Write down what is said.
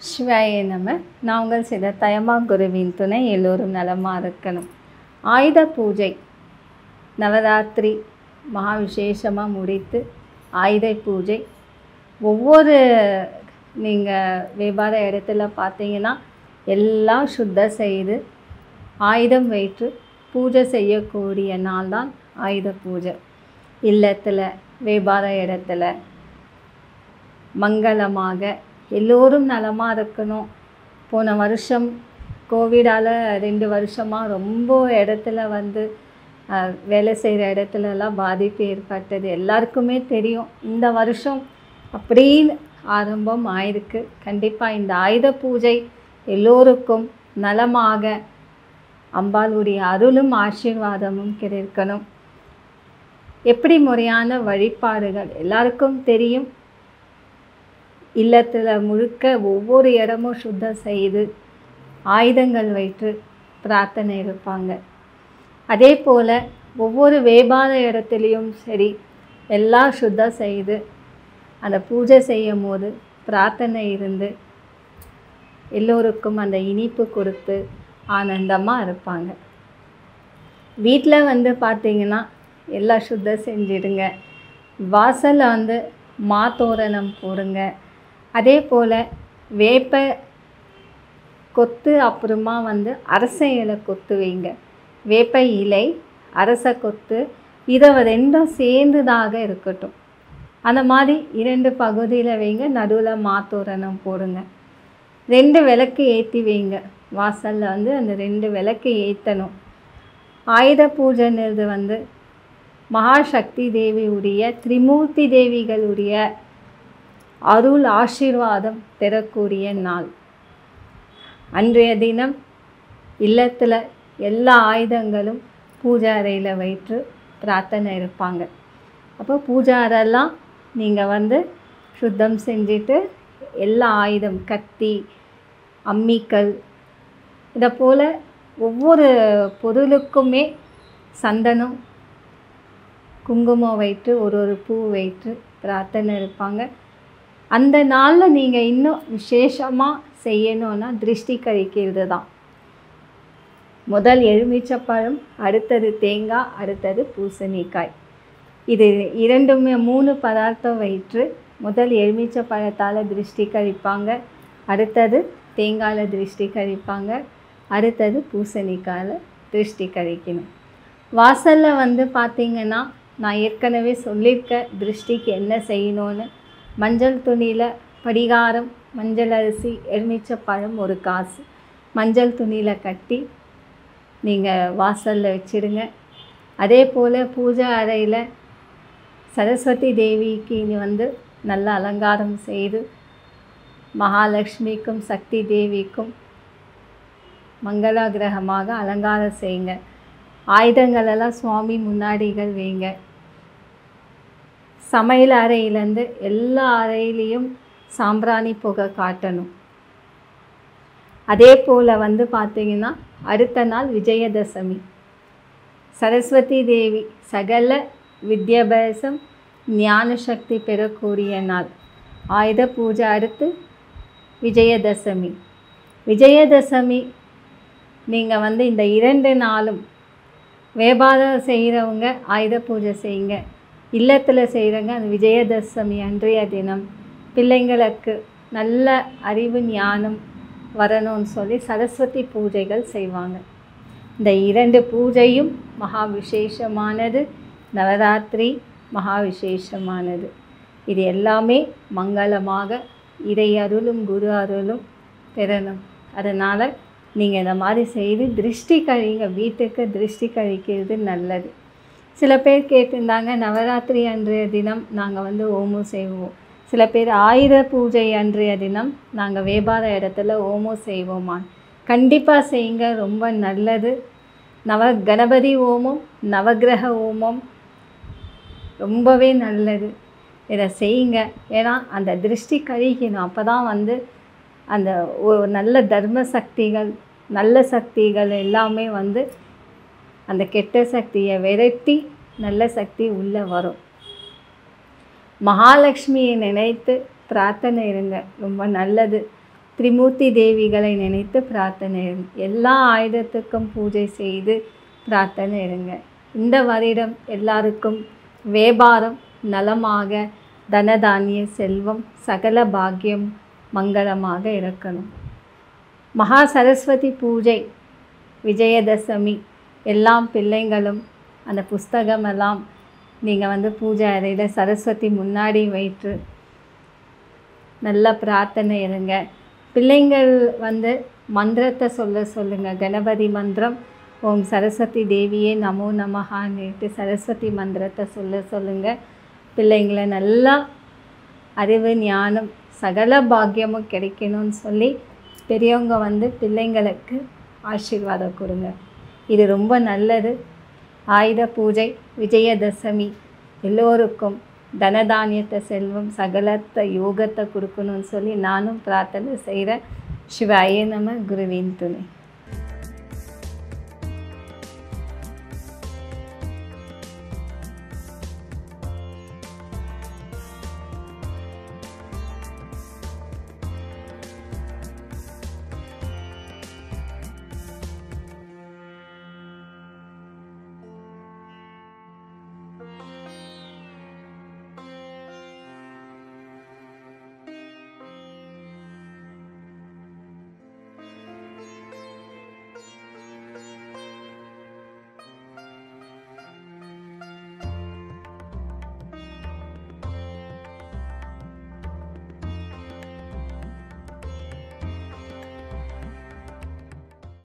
சிவாய நம நான் உங்கள் சித தயமா குருவின் துணை எல்லோரும் நலமாக இருக்கணும் ஆயுத பூஜை நவராத்திரி மகா விசேஷமாக முடித்து ஆயுத பூஜை ஒவ்வொரு நீங்கள் வியாபார இடத்துல பார்த்தீங்கன்னா எல்லாம் சுத்த செய்து ஆயுதம் வைத்து பூஜை செய்யக்கூடிய நாள் தான் ஆயுத பூஜை இல்லத்தில் வியாபார இடத்துல மங்களமாக எல்லோரும் நலமாக இருக்கணும் போன வருஷம் கோவிடால் ரெண்டு வருஷமாக ரொம்ப இடத்துல வந்து அஹ், வேலை செய்கிற இடத்துலலாம் பாதிப்பு ஏற்பட்டது எல்லாருக்குமே தெரியும் இந்த வருஷம் அப்படின்னு ஆரம்பம் ஆயிருக்கு கண்டிப்பாக இந்த ஆயுத பூஜை எல்லோருக்கும் நலமாக அம்பாளுடைய அருளும் ஆசீர்வாதமும் கிடைக்கணும் எப்படி முறையான வழிபாடுகள் எல்லாருக்கும் தெரியும் இல்லத்தில் முழுக்க ஒவ்வொரு இடமும் சுத்தம் செய்து ஆயுதங்கள் வைத்து பிரார்த்தனை இருப்பாங்க அதே போல் ஒவ்வொரு வியாபார இடத்துலையும் சரி எல்லாம் சுத்தம் செய்து அந்த பூஜை செய்யும் போது பிரார்த்தனை இருந்து எல்லோருக்கும் அந்த இனிப்பு கொடுத்து ஆனந்தமாக இருப்பாங்க வீட்டில் வந்து பார்த்தீங்கன்னா எல்லாம் சுத்தம் செஞ்சிடுங்க வாசலில் வந்து மாத்தோரணம் போடுங்க அதே போல் வேப்ப கொத்து அப்புறமா வந்து அரச இலை கொத்து வைங்க வேப்ப இலை அரச கொத்து இதை ரெண்டும் சேர்ந்ததாக இருக்கட்டும் அந்த மாதிரி இரண்டு பகுதியில் வைங்க நடுவில் மாத்தோரணம் போடுங்க ரெண்டு விளக்கு ஏற்றி வைங்க வாசலில் வந்து அந்த ரெண்டு விளக்கு ஏற்றணும் ஆயுத பூஜைன்றது வந்து மகாசக்தி தேவியுடைய திரிமூர்த்தி தேவிகளுடைய அருள் ஆசீர்வாதம் பெறக்கூடிய நாள் அன்றைய தினம் இல்லத்தில் எல்லா ஆயுதங்களும் பூஜை அறையில் வைத்து பிரார்த்தனை இருப்பாங்க அப்போ பூஜை அறைலாம் நீங்கள் வந்து சுத்தம் செஞ்சுட்டு எல்லா ஆயுதம் கத்தி அம்மிக்கல் இதை போல் ஒவ்வொரு பொருளுக்குமே சந்தனம் குங்குமம் வைத்து ஒரு ஒரு பூ வைத்து பிரார்த்தனை இருப்பாங்க அந்த நாளில் நீங்கள் இன்னும் விசேஷமாக செய்யணும்னா திருஷ்டி கழிக்கிறது தான் முதல் எலுமிச்சப்பழம் அடுத்தது தேங்காய் அடுத்தது பூசணிக்காய் இது இரண்டுமே மூணு பதார்த்தம் வைத்து முதல் எலுமிச்சை பழத்தால் திருஷ்டி கழிப்பாங்க அடுத்தது தேங்காயில் திருஷ்டி கழிப்பாங்க அடுத்தது பூசணிக்காயில் திருஷ்டி கழிக்கணும் வாசலில் வந்து பார்த்தீங்கன்னா நான் ஏற்கனவே சொல்லியிருக்கேன் திருஷ்டிக்கு என்ன செய்யணும்னு மஞ்சள் துணியில் படிகாரம் மஞ்சள் அரிசி எலுமிச்சை பழம் ஒரு காசு மஞ்சள் துணியில் கட்டி நீங்கள் வாசலில் வச்சிடுங்க அதே போல் பூஜை அறையில் சரஸ்வதி தேவிக்கு இனி வந்து நல்ல அலங்காரம் செய்து மகாலட்சுமிக்கும் சக்தி தேவிக்கும் மங்களாகிரகமாக அலங்காரம் செய்யுங்க ஆயுதங்களெல்லாம் சுவாமி முன்னாடிகள் வைங்க சமையல் அறையிலேருந்து எல்லா அறையிலையும் சாம்பிராணி புகை காட்டணும் அதே போல் வந்து பார்த்தீங்கன்னா அடுத்த நாள் விஜயதசமி சரஸ்வதி தேவி சகல வித்யாபியாசம் ஞான சக்தி பெறக்கூடிய நாள் ஆயுத பூஜை அடுத்து விஜயதசமி விஜயதசமி நீங்கள் வந்து இந்த இரண்டு நாளும் வியாபாரம் செய்கிறவங்க ஆயுத பூஜை செய்யுங்க இல்லத்தில் செய்கிறவங்க அந்த விஜயதசமி அன்றைய தினம் பிள்ளைங்களுக்கு நல்ல அறிவு ஞானம் வரணும்னு சொல்லி சரஸ்வதி பூஜைகள் செய்வாங்க இந்த இரண்டு பூஜையும் மகா விசேஷமானது நவராத்திரி மகா விசேஷமானது இது எல்லாமே மங்களமாக இறை அருளும் குரு அருளும் பெறணும் அதனால் நீங்கள் இந்த மாதிரி செய்து திருஷ்டி கழிங்க வீட்டுக்கு திருஷ்டி கழிக்கிறது நல்லது சில பேர் கேட்டிருந்தாங்க நவராத்திரி அன்றைய தினம் நாங்கள் வந்து ஓமம் செய்வோம் சில பேர் ஆயுத பூஜை அன்றைய தினம் நாங்கள் வியாபார இடத்துல ஓமம் செய்வோமா கண்டிப்பாக செய்யுங்க ரொம்ப நல்லது நவ கணபதி ஓமம் நவக்கிரக ஓமம் ரொம்பவே நல்லது இதை செய்யுங்க ஏன்னா அந்த திருஷ்டி கழிக்கணும் அப்போ தான் வந்து அந்த ஒ- நல்ல தர்ம சக்திகள் நல்ல சக்திகள் எல்லாமே வந்து அந்த கெட்ட சக்தியை விரட்டி நல்ல சக்தி உள்ளே வரும் மகாலட்சுமியை நினைத்து பிரார்த்தனை இருங்க ரொம்ப நல்லது திரிமூர்த்தி தேவிகளை நினைத்து பிரார்த்தனை இருங்க எல்லா ஆயுதத்துக்கும் பூஜை செய்து பிரார்த்தனை இருங்க இந்த வருடம் எல்லாருக்கும் வியாபாரம் நலமாக தனதானிய செல்வம் சகல பாக்கியம் மங்களமாக இருக்கணும் மகா சரஸ்வதி பூஜை விஜயதசமி எல்லாம் பிள்ளைங்களும் அந்த புஸ்தகமெல்லாம் நீங்கள் வந்து பூஜை அறையில் சரஸ்வதி முன்னாடி வைத்து நல்ல பிரார்த்தனை இருங்க பிள்ளைங்கள் வந்து மந்திரத்தை சொல்ல சொல்லுங்கள் கணபதி மந்திரம் ஓம் சரஸ்வதி தேவியே நமோ நமஹான்னுட்டு சரஸ்வதி மந்திரத்தை சொல்ல சொல்லுங்கள் பிள்ளைங்களை நல்லா அறிவு ஞானம் சகல பாக்கியமும் கிடைக்கணும்னு சொல்லி பெரியவங்க வந்து பிள்ளைங்களுக்கு ஆசீர்வாதம் கொடுங்க இது ரொம்ப நல்லது ஆயுத பூஜை விஜயதசமி எல்லோருக்கும் தனதானியத்தை செல்வம் சகலத்தை யோகத்தை கொடுக்கணும்னு சொல்லி நானும் பிரார்த்தனை செய்கிறேன் சிவாயே நம குருவின் துணை